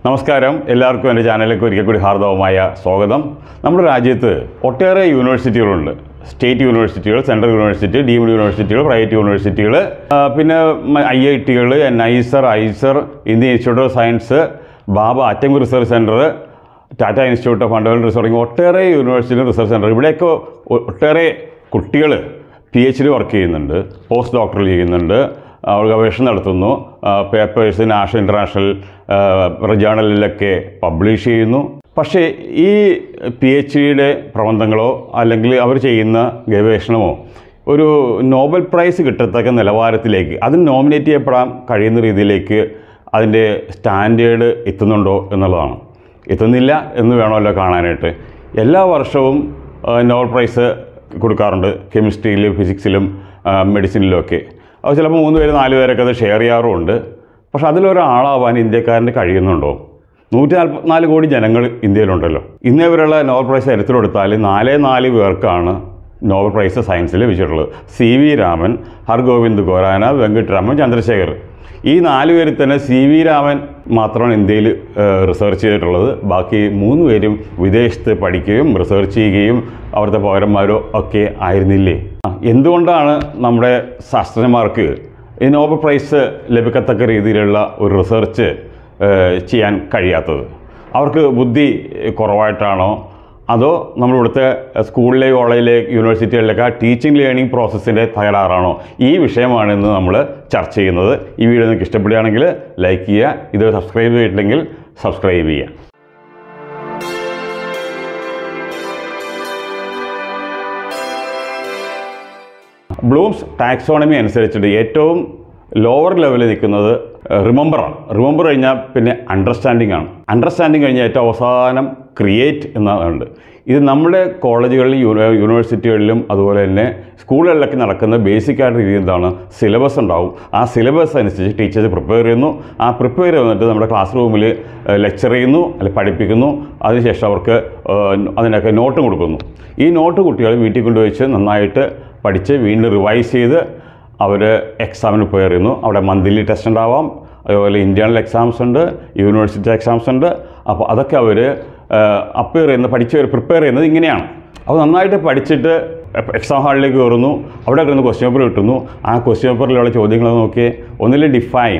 നമസ്കാരം എല്ലാവർക്കും എൻ്റെ ചാനലിലേക്ക് ഒരിക്കൽ കൂടി ഹാർദവമായ സ്വാഗതം നമ്മുടെ രാജ്യത്ത് ഒട്ടേറെ യൂണിവേഴ്സിറ്റികളുണ്ട് സ്റ്റേറ്റ് യൂണിവേഴ്സിറ്റികൾ സെൻട്രൽ യൂണിവേഴ്സിറ്റി ഡീംഡ് യൂണിവേഴ്സിറ്റികൾ പ്രൈവറ്റ് യൂണിവേഴ്സിറ്റികൾ ആ, പിന്നെ ഐ ഐ ടികൾ NISER IISER Indian institute of science Bhabha atom research centre Tata institute of fundamental research തുടങ്ങി ഒട്ടേറേ യൂണിവേഴ്സിറ്റി റിസർച്ച് സെൻറ്റർ ഇവിടെയൊക്കെ ഒ- ഒട്ടേറെ കുട്ടികൾ പി എച്ച് ഡി വർക്ക് ചെയ്യുന്നുണ്ട് പോസ്റ്റ് ഡോക്ടറൽ ചെയ്യുന്നുണ്ട് അവർ ഗവേഷണം നടത്തുന്നു പേപ്പേഴ്സ് നാഷണൽ ഇൻ്റർനാഷണൽ ജേണലിലൊക്കെ പബ്ലിഷ് ചെയ്യുന്നു പക്ഷേ ഈ പി എച്ച് ഡിയുടെ പ്രബന്ധങ്ങളോ അല്ലെങ്കിൽ അവർ ചെയ്യുന്ന ഗവേഷണമോ ഒരു നോബൽ പ്രൈസ് കിട്ടത്തക്ക നിലവാരത്തിലേക്ക് അതിന് നോമിനേറ്റ് ചെയ്യപ്പെടാൻ കഴിയുന്ന രീതിയിലേക്ക് അതിൻ്റെ സ്റ്റാൻഡേർഡ് എത്തുന്നുണ്ടോ എന്നുള്ളതാണ് എത്തുന്നില്ല എന്ന് വേണമല്ലോ കാണാനായിട്ട് എല്ലാ വർഷവും ആ, നോബൽ പ്രൈസ് കൊടുക്കാറുണ്ട് കെമിസ്ട്രിയിലും ഫിസിക്സിലും മെഡിസിനിലും ഒക്കെ അത് ചിലപ്പോൾ മൂന്ന് പേര് നാല് പേരൊക്കെ അത് ഷെയർ ചെയ്യാറുമുണ്ട് പക്ഷെ അതിലൊരാളാവാൻ ഇന്ത്യക്കാരന് കഴിയുന്നുണ്ടോ നൂറ്റി നാൽപ്പത്തിനാല് കോടി ജനങ്ങൾ ഇന്ത്യയിലുണ്ടല്ലോ ഇന്നേ വരെയുള്ള നോബൽ പ്രൈസ് ചരിത്രമെടുത്താൽ നാലേ നാല് പേർക്കാണ് നോബൽ പ്രൈസ് സയൻസിൽ ലഭിച്ചിട്ടുള്ളത് സി വി രാമൻ ഹർഗോവിന്ദ് ഖോരാന വെങ്കിട്ടരാമൻ ചന്ദ്രശേഖർ ഈ നാല് പേരിൽ തന്നെ സി വി രാമൻ മാത്രമാണ് ഇന്ത്യയിൽ റിസർച്ച് ചെയ്തിട്ടുള്ളത് ബാക്കി മൂന്ന് പേരും വിദേശത്ത് പഠിക്കുകയും റിസർച്ച് ചെയ്യുകയും അവിടുത്തെ പൗരന്മാരോ ഒക്കെ ആയിരുന്നില്ലേ ആ, എന്തുകൊണ്ടാണ് നമ്മുടെ ശാസ്ത്രജ്ഞന്മാർക്ക് ഈ നോബൽ പ്രൈസ് ലഭിക്കത്തക്ക രീതിയിലുള്ള ഒരു റിസർച്ച് ഏഹ്, ചെയ്യാൻ കഴിയാത്തത് അവർക്ക് ബുദ്ധി കുറവായിട്ടാണോ അതോ നമ്മളിവിടുത്തെ സ്കൂളിലെ കോളേജിലെ യൂണിവേഴ്സിറ്റികളിലൊക്കെ ടീച്ചിങ് ലേണിംഗ് പ്രോസസ്സിൻ്റെ തകരാറാണോ ഈ വിഷയമാണ് ഇന്ന് നമ്മൾ ചർച്ച ചെയ്യുന്നത് ഈ വീഡിയോ നിങ്ങൾക്ക് ഇഷ്ടപ്പെടുകയാണെങ്കിൽ ലൈക്ക് ചെയ്യുക ഇത് സബ്സ്ക്രൈബ് ചെയ്തിട്ടില്ലെങ്കിൽ സബ്സ്ക്രൈബ് ചെയ്യുക ബ്ലൂംസ് ടാക്സോണമി അനുസരിച്ചിട്ട് ഏറ്റവും ലോവർ ലെവലിൽ നിൽക്കുന്നത് റിമെമ്പറാണ് റിമെമ്പർ കഴിഞ്ഞാൽ പിന്നെ അണ്ടർസ്റ്റാൻഡിംഗ് ആണ് അണ്ടർസ്റ്റാൻഡിംഗ് കഴിഞ്ഞാൽ ഏറ്റവും അവസാനം ക്രിയേറ്റ് എന്നതുണ്ട് ഇത് നമ്മുടെ കോളേജുകളിലും യൂണി- യൂണിവേഴ്സിറ്റികളിലും അതുപോലെ തന്നെ സ്കൂളുകളിലൊക്കെ നടക്കുന്ന ബേസിക് ആയിട്ട് രീതി എന്താണ് സിലബസ് ഉണ്ടാവും ആ സിലബസ് അനുസരിച്ച് ടീച്ചേഴ്സ് പ്രിപ്പയർ ചെയ്യുന്നു ആ പ്രിപ്പയർ ചെയ്തിട്ട് നമ്മുടെ ക്ലാസ് റൂമിൽ ലെക്ചർ ചെയ്യുന്നു അല്ലെങ്കിൽ പഠിപ്പിക്കുന്നു അതിനുശേഷം അവർക്ക് ഏഹ്, അതിനൊക്കെ നോട്ട് കൊടുക്കുന്നു ഈ നോട്ട് കുട്ടികൾ വീട്ടിൽ കൊണ്ടുവച്ച് നന്നായിട്ട് പഠിച്ച് വീണ്ടും റിവൈസ് ചെയ്ത് അവർ എക്സാമിന് പ്രിപ്പയർ ചെയ്യുന്നു അവിടെ മന്ത്ലി ടെസ്റ്റ് ഉണ്ടാവാം അതുപോലെ ഇൻറ്റേണൽ എക്സാംസ് ഉണ്ട് യൂണിവേഴ്സിറ്റി എക്സാംസ് ഉണ്ട് അപ്പോൾ അതൊക്കെ അവർ അപ്പിയർ ചെയ്യുന്ന പഠിച്ച് പ്രിപ്പയർ ചെയ്യുന്നത് ഇങ്ങനെയാണ് അപ്പോൾ നന്നായിട്ട് പഠിച്ചിട്ട് എക്സാം ഹാളിലേക്ക് കയറുന്നു അവിടെ കിടന്ന് ക്വസ്റ്റ്യൻ പേപ്പർ കിട്ടുന്നു ആ ക്വസ്റ്റ്യൻ പേപ്പറിലുള്ള ചോദ്യങ്ങൾ നോക്കി ഒന്നിൽ ഡിഫൈൻ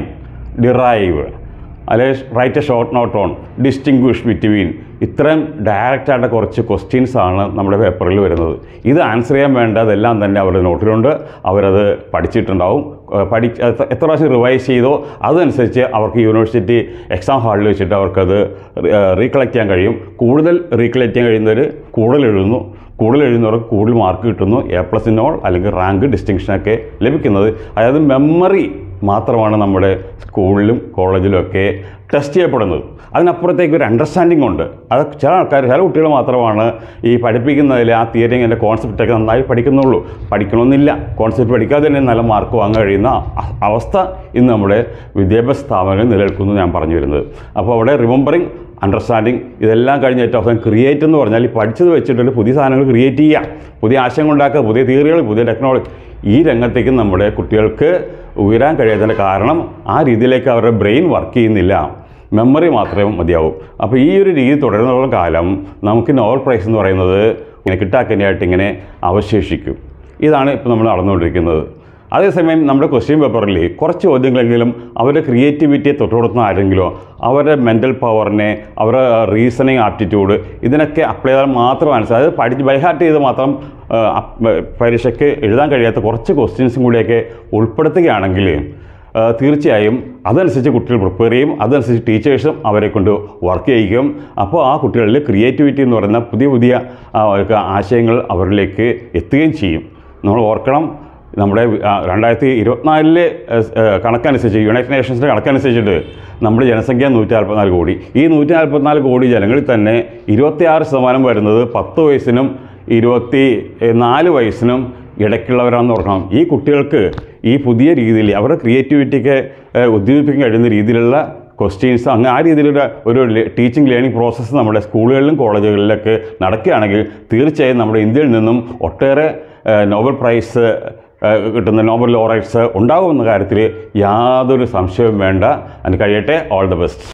ഡിറൈവ് അല്ലെങ്കിൽ write a short note on distinguish between ഇത്രയും ഡയറക്റ്റ് ആയിട്ട് കുറച്ച് ക്വസ്റ്റ്യൻസ് ആണ് നമ്മുടെ പേപ്പറിൽ വരുന്നത് ഇത് ആൻസർ ചെയ്യാൻ വേണ്ട അതെല്ലാം തന്നെ അവരുടെ നോട്ടിലുണ്ട് അവരത് പഠിച്ചിട്ടുണ്ടാവും ഏഹ് പഠി എത്ര എത്ര പ്രാവശ്യം റിവൈസ് ചെയ്തോ അതനുസരിച്ച് അവർക്ക് യൂണിവേഴ്സിറ്റി എക്സാം ഹാളിൽ വെച്ചിട്ട് അവർക്കത് റീകളക്ട് ചെയ്യാൻ കഴിയും കൂടുതൽ റീകളക്ട് ചെയ്യാൻ കഴിയുന്നവർ കൂടുതൽ എഴുതുന്നു കൂടുതൽ എഴുതുന്നവർക്ക് കൂടുതൽ മാർക്ക് കിട്ടുന്നു എ പ്ലസിനോൾ അല്ലെങ്കിൽ റാങ്ക് ഡിസ്റ്റിങ്ഷനൊക്കെ ലഭിക്കുന്നത് അതായത് മെമ്മറി മാത്രമാണ് നമ്മുടെ സ്കൂളിലും കോളേജിലും ഒക്കെ ടെസ്റ്റ് ചെയ്യപ്പെടുന്നത് അതിനപ്പുറത്തേക്ക് ഒരു അണ്ടർസ്റ്റാൻഡിംഗ് ഉണ്ട് അത് ചില ആൾക്കാർ ചില കുട്ടികൾ മാത്രമാണ് ഈ പഠിപ്പിക്കുന്നതിൽ ആ തിയറി എൻ്റെ കോൺസെപ്റ്റൊക്കെ നന്നായി പഠിക്കുന്നുള്ളൂ പഠിക്കണമെന്നില്ല കോൺസെപ്റ്റ് പഠിക്കാതെ തന്നെ നല്ല മാർക്ക് വാങ്ങാൻ കഴിയുന്ന അ- അവസ്ഥ ഇന്ന് നമ്മുടെ വിദ്യാഭ്യാസ സ്ഥാപനങ്ങളിൽ നിലനിൽക്കുന്നു ഞാൻ പറഞ്ഞു വരുന്നത് അപ്പോൾ അവിടെ റിമെമ്പറിങ് അണ്ടർസ്റ്റാൻഡിങ് ഇതെല്ലാം കഴിഞ്ഞ് ഏറ്റവും അവസാനം ക്രിയേറ്റ് എന്ന് പറഞ്ഞാൽ ഈ പഠിച്ചത് വെച്ചിട്ട് പുതിയ സാധനങ്ങൾ ക്രിയേറ്റ് ചെയ്യുക പുതിയ ആശയങ്ങൾ ഉണ്ടാക്കുക പുതിയ തിയറികൾ പുതിയ ടെക്നോളജി ഈ രംഗത്തേക്ക് നമ്മുടെ കുട്ടികൾക്ക് ഉയരാൻ കഴിയാത്തതിൻ്റെ കാരണം ആ രീതിയിലേക്ക് അവരുടെ ബ്രെയിൻ വർക്ക് ചെയ്യുന്നില്ല മെമ്മറി മാത്രമേ മതിയാവും അപ്പോൾ ഈ ഒരു രീതി തുടരുന്നുള്ള കാലം നമുക്ക് നോവൽ പ്രൈസ് എന്ന് പറയുന്നത് ഇങ്ങനെ കിട്ടാക്കനിയായിട്ട് ഇങ്ങനെ അവശേഷിക്കും ഇതാണ് ഇപ്പോൾ നമ്മൾ നടന്നുകൊണ്ടിരിക്കുന്നത് അതേസമയം നമ്മുടെ ക്വസ്റ്റ്യൻ പേപ്പറിൽ കുറച്ച് ചോദ്യങ്ങളെങ്കിലും അവരുടെ ക്രിയേറ്റിവിറ്റിയെ തൊട്ടുകൊടുക്കുന്ന ആരെങ്കിലോ അവരുടെ മെൻ്റൽ പവറിനെ അവരുടെ റീസണിങ് ആപ്റ്റിറ്റ്യൂഡ് ഇതിനൊക്കെ അപ്ലൈ ചെയ്താൽ മാത്രം മനസ്സിലായി അതായത് പഠിച്ച് ബൈഹാർട്ട് ചെയ്ത് മാത്രം ആ, അപ്- പരീക്ഷയ്ക്ക് എഴുതാൻ കഴിയാത്ത കുറച്ച് ക്വസ്റ്റ്യൻസും കൂടിയൊക്കെ ഉൾപ്പെടുത്തുകയാണെങ്കിൽ ആ, തീർച്ചയായും അതനുസരിച്ച് കുട്ടികൾ പ്രിപ്പയർ ചെയ്യും അതനുസരിച്ച് ടീച്ചേഴ്സും അവരെ കൊണ്ട് വർക്ക് ചെയ്യിക്കും അപ്പോൾ ആ കുട്ടികളിൽ ക്രിയേറ്റിവിറ്റി എന്ന് പറയുന്ന പുതിയ പുതിയ ആ, ഒക്കെ ആശയങ്ങൾ അവരിലേക്ക് എത്തുകയും ചെയ്യും നമ്മൾ ഓർക്കണം നമ്മുടെ ആ, രണ്ടായിരത്തി ഇരുപത്തിനാലിലെ കണക്കനുസരിച്ച് യുണൈറ്റഡ് നേഷൻസിൻ്റെ കണക്കനുസരിച്ചിട്ട് നമ്മുടെ ജനസംഖ്യ നൂറ്റി നാൽപ്പത്തിനാല് കോടി ഈ നൂറ്റി നാൽപ്പത്തിനാല് കോടി ജനങ്ങളിൽ തന്നെ ഇരുപത്തിയാറ് ശതമാനം വരുന്നത് പത്ത് വയസ്സിനും ഇരുപത്തി നാല് വയസ്സിനും ഇടയ്ക്കുള്ളവരാണെന്ന് ഓർക്കണം ഈ കുട്ടികൾക്ക് ഈ പുതിയ രീതിയിൽ അവരുടെ ക്രിയേറ്റിവിറ്റിക്ക് ഏഹ്, ഉദ്ദീപിപ്പിക്കാൻ കഴിയുന്ന രീതിയിലുള്ള ക്വസ്റ്റ്യൻസ് അങ്ങ് ആ രീതിയിലുള്ള ഒരു ടീച്ചിങ് ലേണിംഗ് പ്രോസസ്സ് നമ്മുടെ സ്കൂളുകളിലും കോളേജുകളിലൊക്കെ നടക്കുകയാണെങ്കിൽ തീർച്ചയായും നമ്മുടെ ഇന്ത്യയിൽ നിന്നും ഒട്ടേറെ ഏഹ്, നോബൽ പ്രൈസ് ഏഹ്, കിട്ടുന്ന നോബൽ ലോറൈറ്റ്സ് ഉണ്ടാകുമെന്ന കാര്യത്തിൽ യാതൊരു സംശയവും വേണ്ട അതിന് കഴിയട്ടെ ഓൾ ദ ബെസ്റ്റ്